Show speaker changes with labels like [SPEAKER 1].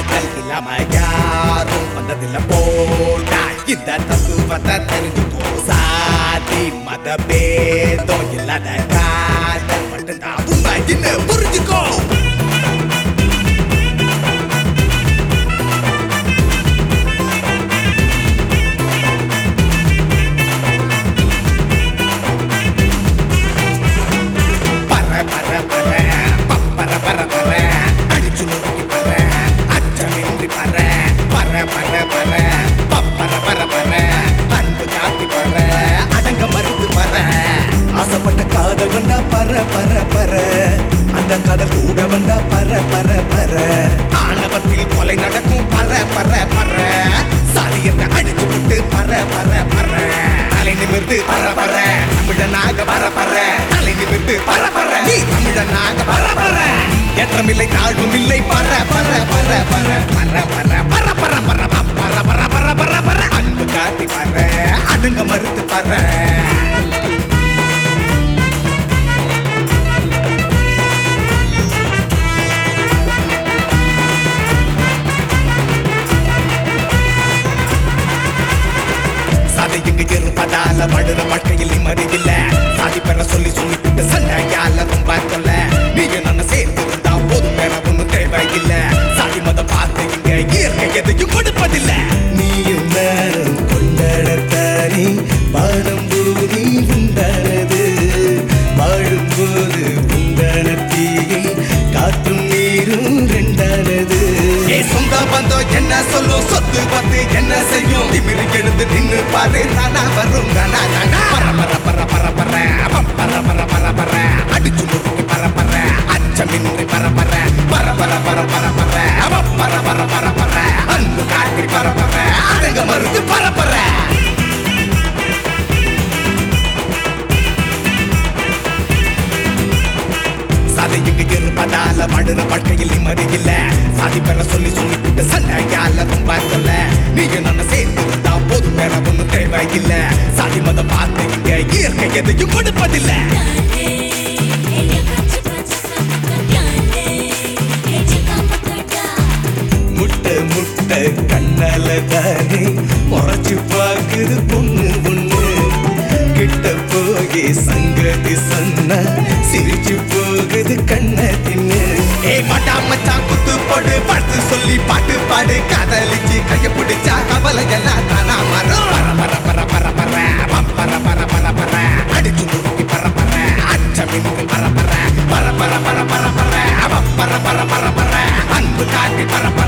[SPEAKER 1] காதல் இல்லாம யாரும் வந்ததில்ல போடா இந்த தத்துவத்தை தெரிஞ்சு போ சாதி மத பேதம் இல்லாத காதல் மட்டும்தான் உண்மை இன்னும் புரிஞ்சுக்கோ பர பர பர பப்பர பர பர அடிச்சு நொறுக்கி பர அச்சமின்றி பர பர பர பர பப்பர பர பர அன்பு காட்டி பர அடங்க மறுத்து பர ஆசைப்பட்ட காதல் வந்தா பர பர பர அந்த காதல் கூட வந்தா பர பர பர ஆணவத்தில் கொலை நடக்கும் பர பர பர சாதி என்ற அடிச்சு விட்டு பர பர பர தலை நிமிர்ந்து பர பர தமிழனாக பர பர தலை நிமிர்ந்து பர பர நீ தமிழனாக பர பர ஏற்றமில்லை தாழ்வும் இல்லை பர பர பர பர பர பர பர பர பர பர பர பர பர பர அன்பு காட்டி பர அடுங்க மறுத்து பர சாதி இங்கு இருப்பதால படுற வாழ்க்கையில் நிம்மதி இல்ல சாதி பெற சொல்லி சொல்லிட்டு சண்டையால ரொம்ப சொல்ல நீங்க நம்ம சேர்ந்து இருந்தா போதும் வேற ஒண்ணும் தேவையில்ல சாதி மத பார்த்து இங்க இயற்கை எதையும் கொடுப்பதில்ல நீயும் நானும் கொண்டாடத்தானே வாழும் பூமி உண்டானது வாழும் போது உண்டான தீயை காற்றும் நீரும் ரெண்டானது ஏ சொந்த பந்தம் என்ன சொல்லும் சொத்து பத்து என்ன செய்யும் திமிரு எழுந்து நின்னு பாரு தானா வரும் தானா தானா பர பர பர பர பர பர பர பர பர அடிச்சு நொறுக்கி பர பர அச்சமின்றி பர பர பர பர பர பர பர அவ பர பர பர பர அன்பு காட்டி பர பர அடங்க மறுத்து பர பர சாதி இங்கு இருப்பதால படுற வாழ்க்கையில் நிம்மதி இல்ல சாதி பெற சொல்லி சொல்லிட்டு சண்டையால ரொம்ப சொல்ல நீங்க நம்ம சேர்ந்து இருந்தா போதும் வேற ஒண்ணும் தேவையில்ல சாதி மதம் பார்த்து இங்க இயற்கை எதையும் கொடுப்பதில்ல முட்டை முட்டை கண்ணால தானே முறைச்சு பாக்குது பொண்ணு பொண்ணு கிட்ட போகி சங்கதி சொன்ன சிரிச்சு போகுது கண்ண தின்னு ஏ மாட்டா மச்சான் குத்து போடு பார்த்து சொல்லி பாட்டு பாடு காதலிச்சு கைய பிடிச்சா கவலை எல்லாம் தானா மரம் பர பர பர பர பர பர பர பர பர அடிச்சு நொறுக்கி பர பர அச்சமின்றி பர பர பர பர பர பர பர அவ பர பர பர பர அன்பு காட்டி பர பர